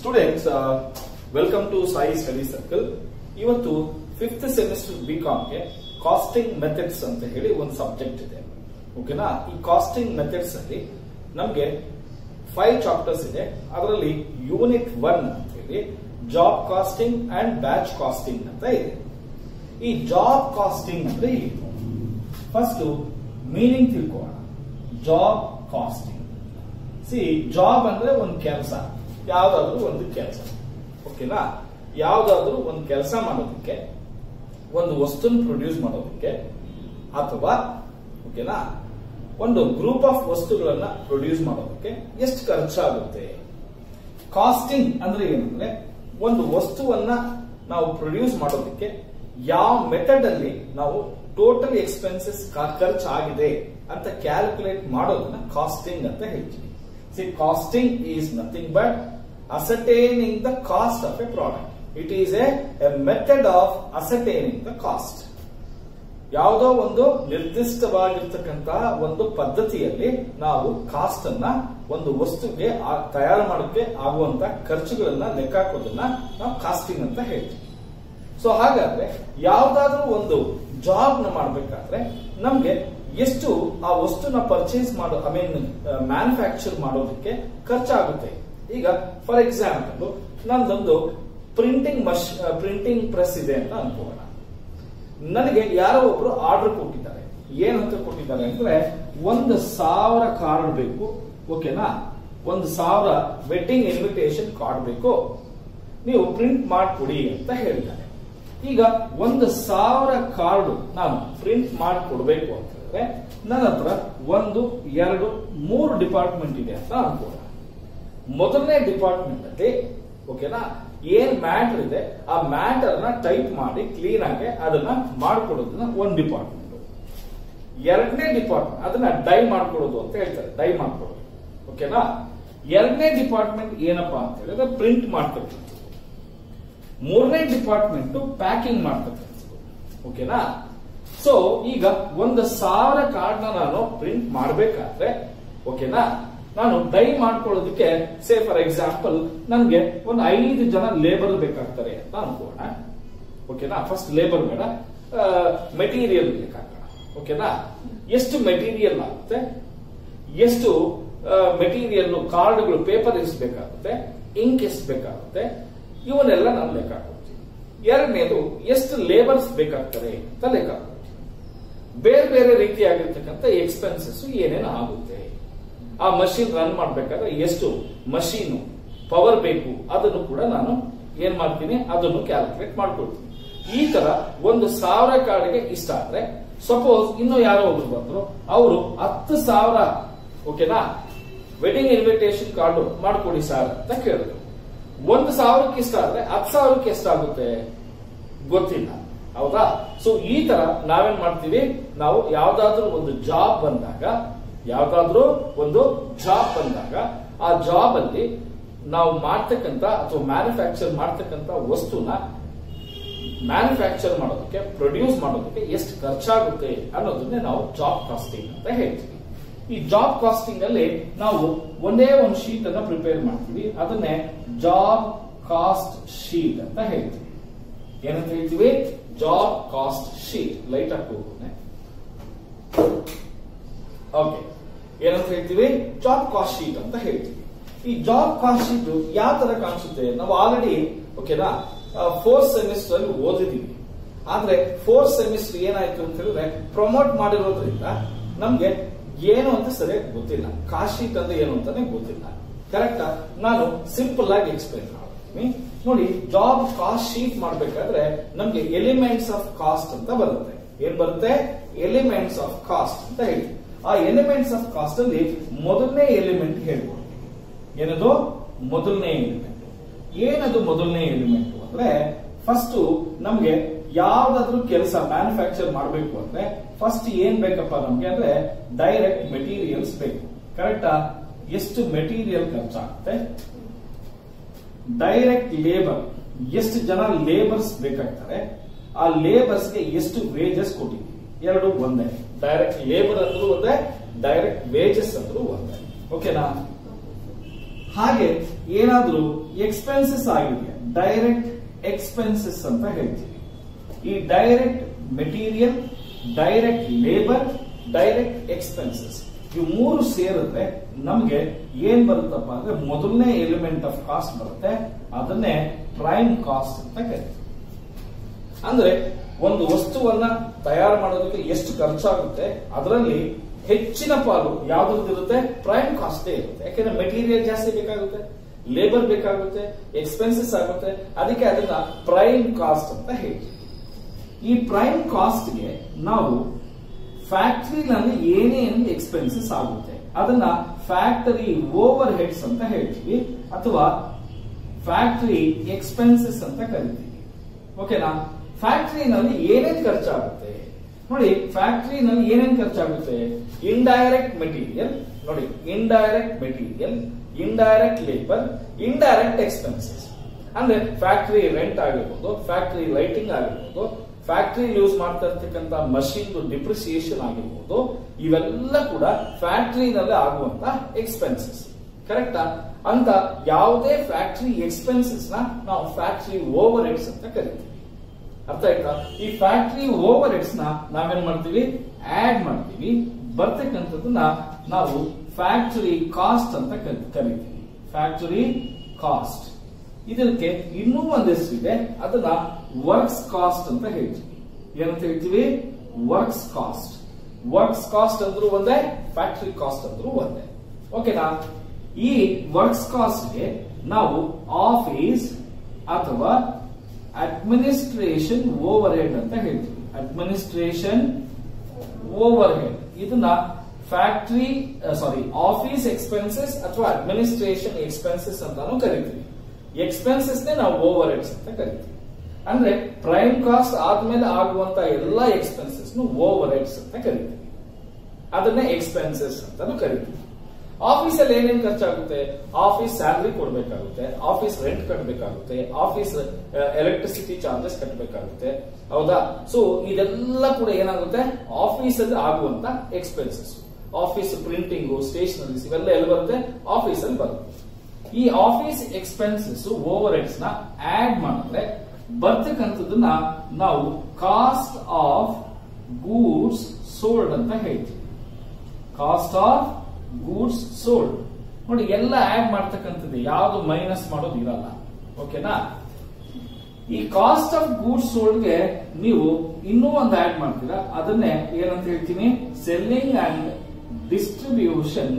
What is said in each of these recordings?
students welcome to Sai study circle ಇವತ್ತು fifth semester B ಗೆ costing methods ಅಂತ ಹೇಳಿ ಒಂದು ಸಬ್ಜೆಕ್ಟ್ ಇದೆ ಓಕೆನಾ ಈ ಕಾಸ್ಟಿಂಗ್ ಮೆಥಡ್ಸ್ ಅಲ್ಲಿ ನಮ್ಗೆ ಫೈವ್ ಚಾಪ್ಟರ್ಸ್ ಇದೆ ಅದರಲ್ಲಿ ಯೂನಿಟ್ ಒನ್ ಅಂತ ಹೇಳಿ job costing and batch costing ಅಂತ ಇದೆ ಈ ಜಾಬ್ ಕಾಸ್ಟಿಂಗ್ ಅಂದ್ರೆ ಏನು ಫಸ್ಟ್ ಮೀನಿಂಗ್ ತಿಳ್ಕೊಳ್ಳೋಣ ಜಾಬ್ ಕಾಸ್ಟಿಂಗ್ ಸಿ ಜಾಬ್ ಅಂದ್ರೆ ಒಂದು ಕೆಲಸ ಯಾವ್ದಾದ್ರು ಒಂದು ಕೆಲಸ ಓಕೆನಾ ಯಾವ್ದಾದ್ರು ಒಂದು ಕೆಲಸ ಮಾಡೋದಕ್ಕೆ ಒಂದು ವಸ್ತುನ ಪ್ರೊಡ್ಯೂಸ್ ಮಾಡೋದಕ್ಕೆ ಅಥವಾ ಓಕೆನಾ ಒಂದು ಗ್ರೂಪ್ ಆಫ್ ವಸ್ತುಗಳನ್ನ ಪ್ರೊಡ್ಯೂಸ್ ಮಾಡೋದಕ್ಕೆ ಎಷ್ಟು ಖರ್ಚಾಗುತ್ತೆ ಕಾಸ್ಟಿಂಗ್ ಅಂದ್ರೆ ಏನಂದ್ರೆ ಒಂದು ವಸ್ತುವನ್ನ ನಾವು ಪ್ರೊಡ್ಯೂಸ್ ಮಾಡೋದಕ್ಕೆ ಯಾವ ಮೆಥಡ್ ಅಲ್ಲಿ ನಾವು ಟೋಟಲ್ ಎಕ್ಸ್ಪೆನ್ಸಸ್ ಖರ್ಚಾಗಿದೆ ಅಂತ ಕ್ಯಾಲ್ಕುಲೇಟ್ ಮಾಡೋದನ್ನ ಕಾಸ್ಟಿಂಗ್ ಅಂತ ಹೇಳ್ತೀವಿ see costing is nothing but ascertaining the cost of a product it is a method of ascertaining the cost ಯಾವುದೋ ಒಂದು ನಿರ್ದಿಷ್ಟವಾಗಿರ್ತಕ್ಕಂತಹ ಒಂದು ಪದ್ಧತಿಯಲ್ಲಿ ನಾವು ಕಾಸ್ಟ್ ಅನ್ನ ಒಂದು ವಸ್ತುಗೆ ಆ- ತಯಾರು ಮಾಡೋಕ್ಕೆ ಆಗುವಂತ ಖರ್ಚುಗಳನ್ನ ಲೆಕ್ಕ ಹಾಕೋದನ್ನ ನಾವು ಕಾಸ್ಟಿಂಗ್ ಅಂತ ಹೇಳ್ತೀವಿ ಸೊ ಹಾಗಾದ್ರೆ ಯಾವ್ದಾದ್ರೂ ಒಂದು ಜಾಬ್ ನ ಮಾಡ್ಬೇಕಾದ್ರೆ ನಮ್ಗೆ ಎಷ್ಟು ಆ ವಸ್ತುನ ಪರ್ಚೇಸ್ ಮಾಡೋ ಐ ಮೀನ್ ಮ್ಯಾನುಫ್ಯಾಕ್ಚರ್ ಮಾಡೋದಕ್ಕೆ ಖರ್ಚಾಗುತ್ತೆ ಈಗ ಫಾರ್ ಎಕ್ಸಾಂಪಲ್ ನಂದೊಂದು ಪ್ರಿಂಟಿಂಗ್ ಮಷ್ ಪ್ರಿಂಟಿಂಗ್ ಪ್ರೆಸ್ ಇದೆ ಅಂತ ಅನ್ಕೋಣ ನನಗೆ ಯಾರೋ ಒಬ್ರು ಆರ್ಡರ್ ಕೊಟ್ಟಿದ್ದಾರೆ ಏನಂತ ಕೊಟ್ಟಿದ್ದಾರೆ ಅಂದ್ರೆ ಒಂದು ಸಾವಿರ ಕಾರ್ಡ್ ಬೇಕು ಓಕೆನಾ ಒಂದು ಸಾವಿರ ವೆಡ್ಡಿಂಗ್ ಇನ್ವಿಟೇಷನ್ ಕಾರ್ಡ್ ಬೇಕು ನೀವು ಪ್ರಿಂಟ್ ಮಾಡಿಕೊಡಿ ಅಂತ ಹೇಳಿದ್ದಾರೆ ಈಗ ಒಂದು ಸಾವಿರ ಕಾರ್ಡ್ ನಾನು ಪ್ರಿಂಟ್ ಮಾಡಿ ಕೊಡಬೇಕು ಅಂತ ಹೇಳಿದ್ರೆ ನನ್ನ ಹತ್ರ ಒಂದು ಎರಡು ಮೂರು ಡಿಪಾರ್ಟ್ಮೆಂಟ್ ಇದೆ ಅಂತ ಅನ್ಕೋಣ ಮೊದಲನೇ ಡಿಪಾರ್ಟ್ಮೆಂಟ್ ಅಲ್ಲಿ ಓಕೆನಾ ಏನ್ ಮ್ಯಾಟರ್ ಇದೆ ಆ ಮ್ಯಾಟರ್ ನ ಟೈಪ್ ಮಾಡಿ ಕ್ಲೀನ್ ಆಗಿ ಅದನ್ನ ಮಾಡ್ಕೊಡೋದನ್ನ ಒಂದ್ ಡಿಪಾರ್ಟ್ಮೆಂಟ್ ಎರಡನೇ ಡಿಪಾರ್ಟ್ಮೆಂಟ್ ಅದನ್ನ ಡೈ ಮಾಡ್ಕೊಡೋದು ಅಂತ ಹೇಳ್ತಾರೆ ಡೈ ಮಾಡ್ಕೊಡೋದು ಓಕೆನಾ ಎರಡನೇ ಡಿಪಾರ್ಟ್ಮೆಂಟ್ ಏನಪ್ಪಾ ಅಂತ ಹೇಳಿದ್ರೆ ಪ್ರಿಂಟ್ ಮಾಡ್ತಕ್ಕಂಥದ್ದು ಮೂರನೇ ಡಿಪಾರ್ಟ್ಮೆಂಟ್ ಪ್ಯಾಕಿಂಗ್ ಮಾಡ್ತಕ್ಕಂಥದ್ದು ಓಕೆನಾ ಸೊ ಈಗ ಒಂದು ಸಾವಿರ ಕಾರ್ಡ್ ನಾನು ಪ್ರಿಂಟ್ ಮಾಡಬೇಕಾದ್ರೆ ಓಕೆನಾ ನಾನು ಡೈ ಮಾಡ್ಕೊಳ್ಳೋದಕ್ಕೆ ಸೇ ಫಾರ್ ಎಕ್ಸಾಂಪಲ್ ನನಗೆ ಒಂದು ಐದು ಜನ ಲೇಬರ್ ಬೇಕಾಗ್ತಾರೆ ಅಂತ ಅನ್ಕೋಣ ಓಕೆನಾ ಫಸ್ಟ್ ಲೇಬರ್ ಬೇಡ ಮೆಟೀರಿಯಲ್ ಬೇಕಾಗೋಣ ಓಕೆನಾ ಎಷ್ಟು ಮೆಟೀರಿಯಲ್ ಆಗುತ್ತೆ ಎಷ್ಟು ಮೆಟೀರಿಯಲ್ ಕಾರ್ಡ್ಗಳು ಪೇಪರ್ ಎಷ್ಟು ಬೇಕಾಗುತ್ತೆ ಇಂಕ್ ಎಷ್ಟು ಬೇಕಾಗುತ್ತೆ ಇವನ್ನೆಲ್ಲ ನಾನು ಲೆಕ್ಕ ಹಾಕೊಳ್ತೀನಿ ಎರಡನೇದು ಎಷ್ಟು ಲೇಬರ್ಸ್ ಬೇಕಾಗ್ತಾರೆ ಅಂತ ಲೆಕ್ಕ ಹಾಕೊಳ್ತೀನಿ ಬೇರೆ ಬೇರೆ ರೀತಿಯಾಗಿರ್ತಕ್ಕಂಥ ಎಕ್ಸ್ಪೆನ್ಸಸ್ ಏನೇನು ಆಗುತ್ತೆ ಆ ಮಷಿನ್ ರನ್ ಮಾಡ್ಬೇಕಾದ್ರೆ ಎಷ್ಟು ಮಷೀನು ಪವರ್ ಬೇಕು ಅದನ್ನು ಕೂಡ ನಾನು ಏನ್ ಮಾಡ್ತೀನಿ ಅದನ್ನು ಕ್ಯಾಲ್ಕುಲೇಟ್ ಮಾಡ್ಕೊಳ್ತೀನಿ ಈ ತರ ಒಂದು ಸಾವಿರ ಕಾರ್ಡ್ಗೆ ಇಷ್ಟ ಆದ್ರೆ ಸಪೋಸ್ ಇನ್ನು ಯಾರೋ ಒಬ್ರು ಬಂದ್ರು ಅವರು ಹತ್ತು ಸಾವಿರ ಓಕೆನಾ ವೆಡ್ಡಿಂಗ್ ಇನ್ವಿಟೇಷನ್ ಕಾರ್ಡ್ ಮಾಡ್ಕೊಡಿ ಸರ್ ಅಂತ ಕೇಳಿದ್ರು ಒಂದು ಸಾವಿರಕ್ಕೆ ಇಷ್ಟ ಆದ್ರೆ ಹತ್ತು ಸಾವಿರಕ್ಕೆ ಎಷ್ಟಾಗುತ್ತೆ ಗೊತ್ತಿಲ್ಲ ಹೌದಾ ಸೊ ಈ ತರ ನಾವೇನ್ ಮಾಡ್ತೀವಿ ನಾವು ಯಾವ್ದಾದ್ರೂ ಒಂದು ಜಾಬ್ ಬಂದಾಗ ಯಾವ್ದಾದ್ರೂ ಒಂದು ಜಾಬ್ ಬಂದಾಗ ಆ ಜಾಬ್ ಅಲ್ಲಿ ನಾವು ಮಾಡ್ತಕ್ಕಂತ ಅಥವಾ ಮ್ಯಾನುಫ್ಯಾಕ್ಚರ್ ಮಾಡ್ತಕ್ಕಂತ ವಸ್ತುನ ಮ್ಯಾನುಫ್ಯಾಕ್ಚರ್ ಮಾಡೋದಕ್ಕೆ ಪ್ರೊಡ್ಯೂಸ್ ಮಾಡೋದಕ್ಕೆ ಎಷ್ಟು ಖರ್ಚಾಗುತ್ತೆ ಅನ್ನೋದನ್ನೇ ನಾವು ಜಾಬ್ ಕಾಸ್ಟಿಂಗ್ ಅಂತ ಹೇಳ್ತೀವಿ ಈ ಜಾಬ್ ಕಾಸ್ಟಿಂಗ್ ಅಲ್ಲಿ ನಾವು ಒಂದೇ ಒಂದು ಶೀಟ್ ಅನ್ನ ಪ್ರಿಪೇರ್ ಮಾಡ್ತೀವಿ ಅದನ್ನೇ ಜಾಬ್ ಕಾಸ್ಟ್ ಶೀಟ್ ಅಂತ ಹೇಳ್ತೀವಿ ಏನಂತ ಹೇಳ್ತೀವಿ ಜಾಬ್ ಕಾಸ್ಟ್ ಶೀಟ್ ಲೈಟ್ ಆಗಿ ಹೋಗೋಣ ಓಕೆ ಏನಂತ ಹೇಳ್ತೀವಿ ಜಾಬ್ ಕಾಸ್ಟ್ ಶೀಟ್ ಅಂತ ಹೇಳ್ತೀವಿ ಈ ಜಾಬ್ ಕಾಸ್ಟ್ ಶೀಟ್ ಯಾವ ತರ ಕಾಣಿಸುತ್ತೆ ನಾವು ಆಲ್ರೆಡಿ ಓಕೆನಾ ಫೋರ್ತ್ ಸೆಮಿಸ್ಟರ್ ಅಲ್ಲಿ ಓದಿದೀವಿ ಆದ್ರೆ ಫೋರ್ತ್ ಸೆಮಿಸ್ಟರ್ ಏನಾಯ್ತು ಅಂತ ಹೇಳಿದ್ರೆ ಪ್ರಮೋಟ್ ಮಾಡಿರೋದ್ರಿಂದ ನಮ್ಗೆ ಏನು ಅಂತ ಸರಿಯಾಗಿ ಗೊತ್ತಿಲ್ಲ ಕಾಸ್ಟ್ ಶೀಟ್ ಅಂದ್ರೆ ಏನು ಅಂತಾನೆ ಗೊತ್ತಿಲ್ಲ ಕರೆಕ್ಟಾ ನಾನು ಸಿಂಪಲ್ ಆಗಿ ಎಕ್ಸ್ಪ್ಲೈನ್ ಮಾಡ್ತೀನಿ ನೋಡಿ ಜಾಬ್ ಕಾಸ್ಟ್ ಶೀಟ್ ಮಾಡ್ಬೇಕಾದ್ರೆ ನಮ್ಗೆ ಎಲಿಮೆಂಟ್ಸ್ ಆಫ್ ಕಾಸ್ಟ್ ಅಂತ ಬರುತ್ತೆ ಏನ್ ಬರುತ್ತೆ ಎಲಿಮೆಂಟ್ಸ್ ಆಫ್ ಕಾಸ್ಟ್ ಅಂತ ಹೇಳಿ ಆ ಎಲಿಮೆಂಟ್ಸ್ ಆಫ್ ಕಾಸ್ಟ್ ಅಲ್ಲಿ ಮೊದಲನೇ ಎಲಿಮೆಂಟ್ ಹೇಳ್ಬೋದು ಏನದು ಮೊದಲನೇ ಎಲಿಮೆಂಟ್ ಏನದು ಮೊದಲನೇ ಎಲಿಮೆಂಟ್ ಅಂದ್ರೆ ಫಸ್ಟ್ ನಮ್ಗೆ ಯಾವ್ದಾದ್ರೂ ಕೆಲಸ ಮ್ಯಾನುಫ್ಯಾಕ್ಚರ್ ಮಾಡಬೇಕು ಅಂದ್ರೆ ಫಸ್ಟ್ ಏನ್ ಬೇಕಪ್ಪ ನಮ್ಗೆ ಅಂದ್ರೆ ಡೈರೆಕ್ಟ್ ಮೆಟೀರಿಯಲ್ಸ್ ಬೇಕು ಕರೆಕ್ಟಾ ಎಷ್ಟು ಮೆಟೀರಿಯಲ್ ಖರ್ಚಾಗುತ್ತೆ ಡೈರೆಕ್ಟ್ ಲೇಬರ್ ಎಷ್ಟು ಜನ ಲೇಬರ್ಸ್ ಬೇಕಾಗ್ತಾರೆ ಆ ಲೇಬರ್ಸ್ಗೆ ಎಷ್ಟು ವೇಜಸ್ ಕೊಟ್ಟಿದ್ದೀವಿ ಎರಡು ಒಂದೇ ಡೈರೆಕ್ಟ್ ಲೇಬರ್ ಅಂದ್ರೂ ಒಂದೇ ಡೈರೆಕ್ಟ್ ವೇಜಸ್ ಅಂದ್ರೂ ಒಂದೇ ಓಕೆನಾ ಹಾಗೆ ಏನಾದ್ರೂ ಎಕ್ಸ್ಪೆನ್ಸಸ್ ಆಗಿದೆ ಡೈರೆಕ್ಟ್ ಎಕ್ಸ್ಪೆನ್ಸಸ್ ಅಂತ ಹೇಳ್ತೀವಿ ಈ direct material direct labour direct expenses ಇವು ಮೂರು ಸೇರಿದ್ರೆ ನಮ್ಗೆ ಏನ್ ಬರುತ್ತಪ್ಪ ಅಂದ್ರೆ ಮೊದಲನೇ ಎಲಿಮೆಂಟ್ ಆಫ್ ಕಾಸ್ಟ್ ಬರುತ್ತೆ ಅದನ್ನೇ ಪ್ರೈಮ್ ಕಾಸ್ಟ್ ಅಂತ ಕರಿತೀವಿ ಅಂದ್ರೆ ಒಂದು ವಸ್ತುವನ್ನ ತಯಾರು ಮಾಡೋದಕ್ಕೆ ಎಷ್ಟು ಖರ್ಚಾಗುತ್ತೆ ಅದರಲ್ಲಿ ಹೆಚ್ಚಿನ ಪಾಲು ಯಾವ್ದಿರುತ್ತೆ ಪ್ರೈಮ್ ಕಾಸ್ಟೇ ಇರುತ್ತೆ ಯಾಕೆಂದ್ರೆ ಮೆಟೀರಿಯಲ್ ಜಾಸ್ತಿ ಬೇಕಾಗುತ್ತೆ ಲೇಬರ್ ಬೇಕಾಗುತ್ತೆ ಎಕ್ಸ್ಪೆನ್ಸಸ್ ಆಗುತ್ತೆ ಅದಕ್ಕೆ ಅದನ್ನ ಪ್ರೈಮ್ ಕಾಸ್ಟ್ ಅಂತ ಹೇಳ್ತೀವಿ ಈ ಪ್ರೈಮ್ ಕಾಸ್ಟ್ಗೆ ನಾವು ಫ್ಯಾಕ್ಟರಿನಲ್ಲಿ ಏನೇನು ಎಕ್ಸ್ಪೆನ್ಸಸ್ ಆಗುತ್ತೆ ಅದನ್ನ ಫ್ಯಾಕ್ಟರಿ ಓವರ್ ಹೆಡ್ಸ್ ಅಂತ ಹೇಳ್ತೀವಿ ಅಥವಾ ಫ್ಯಾಕ್ಟರಿ ಎಕ್ಸ್ಪೆನ್ಸಸ್ ಅಂತ ಕರಿತೀವಿ ಓಕೆನಾ ಫ್ಯಾಕ್ಟರಿನಲ್ಲಿ ಏನೇನ್ ಖರ್ಚಾಗುತ್ತೆ ನೋಡಿ ಫ್ಯಾಕ್ಟರಿನಲ್ಲಿ ಏನೇನ್ ಖರ್ಚಾಗುತ್ತೆ ಇಂಡೈರೆಕ್ಟ್ ಮೆಟೀರಿಯಲ್ ನೋಡಿ indirect material indirect labour indirect expenses ಅಂದ್ರೆ ಫ್ಯಾಕ್ಟರಿ ರೆಂಟ್ ಆಗಿರ್ಬೋದು ಫ್ಯಾಕ್ಟರಿ ಲೈಟಿಂಗ್ ಆಗಿರ್ಬೋದು ಫ್ಯಾಕ್ಟರಿ ಯೂಸ್ ಮಾಡ್ತಾ ಇರ್ತಕ್ಕಂಥ ಮಷೀನ್ ಡಿಪ್ರಿಸಿಯೇಷನ್ ಆಗಿರ್ಬೋದು ಇವೆಲ್ಲ ಕೂಡ ಫ್ಯಾಕ್ಟರಿನಲ್ಲಿ ಆಗುವಂತ ಎಕ್ಸ್ಪೆನ್ಸಸ್ ಕರೆಕ್ಟಾ ಅಂತ ಯಾವುದೇ ಫ್ಯಾಕ್ಟರಿ ಎಕ್ಸ್ಪೆನ್ಸಸ್ ನ ನಾವು ಫ್ಯಾಕ್ಟರಿ ಓವರ್ ಹೆಡ್ಸ್ ಅಂತ ಕರಿತೀವಿ ಅರ್ಥ ಆಯ್ತಾ ಈ ಫ್ಯಾಕ್ಟರಿ ಓವರ್ ಹೆಡ್ಸ್ ನ ನಾವೇನ್ ಮಾಡ್ತೀವಿ ಆಡ್ ಮಾಡ್ತೀವಿ ಬರ್ತಕ್ಕಂಥದ್ದನ್ನ ನಾವು ಫ್ಯಾಕ್ಟರಿ ಕಾಸ್ಟ್ ಅಂತ ಕರಿ- ಕರಿತೀವಿ ಫ್ಯಾಕ್ಟರಿ ಕಾಸ್ಟ್ ಇದಕ್ಕೆ ಇನ್ನೂ ಒಂದು ಹೆಸರಿದೆ ಅದನ್ನ ವರ್ಕ್ಸ್ ಕಾಸ್ಟ್ ಅಂತ ಹೇಳ್ತೀವಿ ಏನಂತ ಹೇಳ್ತೀವಿ ವರ್ಕ್ಸ್ ಕಾಸ್ಟ್ ವರ್ಕ್ಸ್ ಕಾಸ್ಟ್ ಅಂದ್ರೂ ಒಂದೇ ಫ್ಯಾಕ್ಟರಿ ಕಾಸ್ಟ್ ಅಂದ್ರೂ ಒಂದೇ ಓಕೆನಾ ಈ ವರ್ಕ್ಸ್ ಕಾಸ್ಟ್ಗೆ ನಾವು ಆಫೀಸ್ ಅಥವಾ ಅಡ್ಮಿನಿಸ್ಟ್ರೇಷನ್ ಓವರ್ ಹೆಡ್ ಅಂತ ಹೇಳ್ತೀವಿ ಅಡ್ಮಿನಿಸ್ಟ್ರೇಷನ್ ಓವರ್ ಹೆಡ್ ಇದನ್ನ ಫ್ಯಾಕ್ಟರಿ ಸಾರಿ ಆಫೀಸ್ ಎಕ್ಸ್ಪೆನ್ಸಸ್ ಅಥವಾ ಅಡ್ಮಿನಿಸ್ಟ್ರೇಷನ್ ಎಕ್ಸ್ಪೆನ್ಸಸ್ ಅಂತಾನು ಕರಿತೀವಿ ಎಕ್ಸ್ಪೆನ್ಸಸ್ ನಾವು ಓವರ್ ಹೆಡ್ಸ್ ಅಂತ ಕರಿತೀವಿ ಅಂದ್ರೆ ಪ್ರೈಮ್ ಕಾಸ್ಟ್ ಆದ್ಮೇಲೆ ಆಗುವಂತ ಎಲ್ಲಾ ಎಕ್ಸ್ಪೆನ್ಸಸ್ ಓವರ್ ಹೆಡ್ಸ್ ಅಂತ ಕರಿತೀವಿ ಅದನ್ನೇ ಎಕ್ಸ್ಪೆನ್ಸಸ್ ಅಂತಾನು ಕರಿತೀವಿ ಆಫೀಸ್ ಅಲ್ಲಿ ಏನೇನ್ ಖರ್ಚಾಗುತ್ತೆ ಆಫೀಸ್ ಸ್ಯಾಲರಿ ಕೊಡ್ಬೇಕಾಗುತ್ತೆ ಆಫೀಸ್ ರೆಂಟ್ ಕಟ್ಟಬೇಕಾಗುತ್ತೆ ಆಫೀಸ್ ಎಲೆಕ್ಟ್ರಿಸಿಟಿ ಚಾರ್ಜಸ್ ಕಟ್ಟಬೇಕಾಗುತ್ತೆ ಹೌದಾ ಸೊ ಇದೆಲ್ಲ ಕೂಡ ಏನಾಗುತ್ತೆ ಆಫೀಸ್ ಅಲ್ಲಿ ಆಗುವಂತ ಎಕ್ಸ್ಪೆನ್ಸಸ್ ಆಫೀಸ್ ಪ್ರಿಂಟಿಂಗು ಸ್ಟೇಷನರೀಸ್ ಇವೆಲ್ಲ ಎಲ್ಲಿ ಬರುತ್ತೆ ಆಫೀಸ್ ಅಲ್ಲಿ ಬರುತ್ತೆ ಈ ಆಫೀಸ್ ಎಕ್ಸ್ಪೆನ್ಸಸ್ ಓವರ್ ಹೆಡ್ಸ್ ನ ಆಡ್ ಮಾಡಿದ್ರೆ ಬರ್ತಕ್ಕಂಥದ್ದನ್ನ ನಾವು ಕಾಸ್ಟ್ ಆಫ್ ಗೂಡ್ಸ್ ಸೋಲ್ಡ್ ಅಂತ ಹೇಳ್ತೀವಿ ಕಾಸ್ಟ್ ಆಫ್ ಗೂಡ್ಸ್ ಸೋಲ್ಡ್ ನೋಡಿ ಎಲ್ಲ ಆಡ್ ಮಾಡ್ತಕ್ಕಂಥದ್ದು ಯಾವುದು ಮೈನಸ್ ಮಾಡೋದು ಇರಲ್ಲ ಓಕೆನಾ ಈ ಕಾಸ್ಟ್ ಆಫ್ ಗೂಡ್ಸ್ ಸೋಲ್ಡ್ಗೆ ನೀವು ಇನ್ನೂ ಒಂದು ಆಡ್ ಮಾಡ್ತೀರಾ ಅದನ್ನೇ ಏನಂತ ಹೇಳ್ತೀನಿ selling and distribution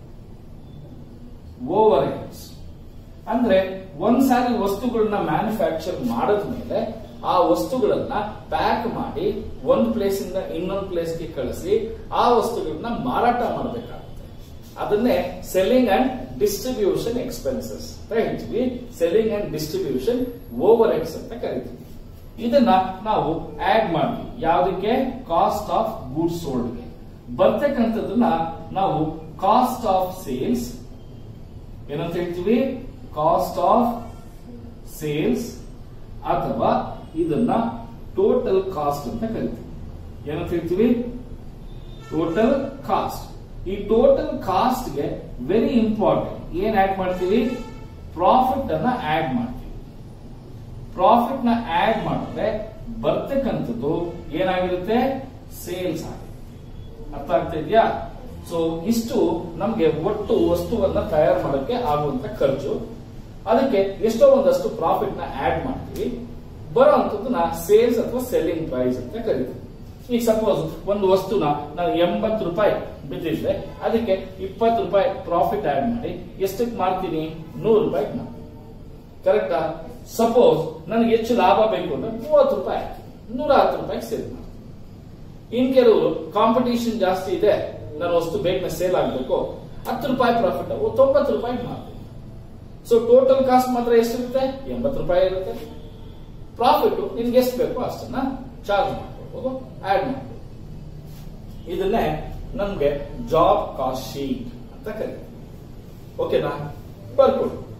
overheads ಅಂದ್ರೆ ಒಂದ್ಸಾರಿ ವಸ್ತುಗಳನ್ನ ಮ್ಯಾನುಫ್ಯಾಕ್ಚರ್ ಮಾಡಿದ್ಮೇಲೆ ಆ ವಸ್ತುಗಳನ್ನ ಪ್ಯಾಕ್ ಮಾಡಿ ಒಂದ್ ಪ್ಲೇಸ್ ಇಂದ ಇನ್ನೊಂದ್ ಪ್ಲೇಸ್ಗೆ ಕಳಿಸಿ ಆ ವಸ್ತುಗಳನ್ನ ಮಾರಾಟ ಮಾಡಬೇಕಾಗುತ್ತೆ ಅದನ್ನೇ ಸೆಲ್ಲಿಂಗ್ ಅಂಡ್ ಡಿಸ್ಟ್ರಿಬ್ಯೂಷನ್ ಎಕ್ಸ್ಪೆನ್ಸಸ್ ಅಂತ ಹೇಳ್ತೀವಿ selling and distribution overheads ಅಂತ ಕರಿತೀವಿ ಇದನ್ನ ನಾವು ಆಡ್ ಮಾಡ್ತೀವಿ ಯಾವುದಕ್ಕೆ ಕಾಸ್ಟ್ ಆಫ್ ಗೂಡ್ಸ್ ಸೋಲ್ಡ್ಗೆ ಬರ್ತಕ್ಕಂಥದ್ದನ್ನ ನಾವು ಕಾಸ್ಟ್ ಆಫ್ ಸೇಲ್ಸ್ ಏನಂತ ಹೇಳ್ತೀವಿ ಕಾಸ್ಟ್ ಆಫ್ ಸೇಲ್ಸ್ ಅಥವಾ ಇದನ್ನ ಟೋಟಲ್ ಕಾಸ್ಟ್ ಅಂತ ಕರಿತೀವಿ ಏನಂತ ಹೇಳ್ತೀವಿ ಟೋಟಲ್ ಕಾಸ್ಟ್ ಈ ಟೋಟಲ್ ಕಾಸ್ಟ್ ಗೆ ವೆರಿ ಇಂಪಾರ್ಟೆಂಟ್ ಏನ್ ಆಡ್ ಮಾಡ್ತೀವಿ ಪ್ರಾಫಿಟ್ ಅನ್ನ ಆಡ್ ಮಾಡ್ತೀವಿ ಪ್ರಾಫಿಟ್ ನ ಆಡ್ ಮಾಡಿದ್ರೆ ಬರ್ತಕ್ಕಂಥದ್ದು ಏನಾಗಿರುತ್ತೆ ಸೇಲ್ಸ್ ಆಗುತ್ತೆ ಅರ್ಥ ಆಗ್ತಾ ಇದೆಯಾ ಸೊ ಇಷ್ಟು ನಮ್ಗೆ ಒಟ್ಟು ವಸ್ತುವನ್ನ ತಯಾರು ಮಾಡೋಕೆ ಆಗುವಂತ ಖರ್ಚು ಅದಕ್ಕೆ ಎಷ್ಟೋ ಒಂದಷ್ಟು ಪ್ರಾಫಿಟ್ ನ ಆಡ್ ಮಾಡ್ತೀವಿ ಬರೋ ಅಂತದನ್ನ ಸೇಲ್ಸ್ ಅಥವಾ ಸೆಲ್ಲಿಂಗ್ ಪ್ರೈಸ್ ಅಂತ ಕರಿತೀವಿ ಈಗ ಸಪೋಸ್ ಒಂದು ವಸ್ತುನ ನಾನು ಎಂಬತ್ತು ರೂಪಾಯಿ ಬಿದ್ದಿದ್ರೆ ಅದಕ್ಕೆ ಇಪ್ಪತ್ತು ರೂಪಾಯಿ ಪ್ರಾಫಿಟ್ ಆಡ್ ಮಾಡಿ ಎಷ್ಟಕ್ಕೆ ಮಾರ್ತೀನಿ ನೂರು ರೂಪಾಯಿ ಮಾರ್ತೀನಿ ಕರೆಕ್ಟಾ ಸಪೋಸ್ ನನಗೆ ಹೆಚ್ಚು ಲಾಭ ಬೇಕು ಅಂದ್ರೆ ಮೂವತ್ತು ರೂಪಾಯಿ ಹಾಕಿ ನೂರ ಹತ್ತು ರೂಪಾಯಿಗೆ ಸೇಲ್ ಮಾಡ್ತೀನಿ ಇನ್ ಕೆಲವರು ಕಾಂಪಿಟೇಷನ್ ಜಾಸ್ತಿ ಇದೆ ನನ್ನ ವಸ್ತು ಬೇಗನೆ ಸೇಲ್ ಆಗಬೇಕು ಹತ್ತು ರೂಪಾಯಿ ಪ್ರಾಫಿಟ್ ತೊಂಬತ್ತು ರೂಪಾಯಿ ಮಾಡ್ತೀನಿ ಸೊ ಟೋಟಲ್ ಕಾಸ್ಟ್ ಮಾತ್ರ ಎಷ್ಟಿರುತ್ತೆ ಎಂಬತ್ತು ರೂಪಾಯಿ ಇರುತ್ತೆ ಪ್ರಾಫಿಟ್ ನಿನ್ಗೆ ಎಷ್ಟು ಬೇಕೋ ಅಷ್ಟನ್ನ ಚಾರ್ಜ್ ಮಾಡ್ಕೊಳ್ಬಹುದು ಆಡ್ ಮಾಡ್ಬೋದು ಇದನ್ನೇ ನಮ್ಗೆ ಜಾಬ್ ಕಾಸ್ಟ್ ಶೀಟ್ ಅಂತ ಕರೀತೀವಿ ಓಕೆನಾ ಬರ್ಕೊಡಿ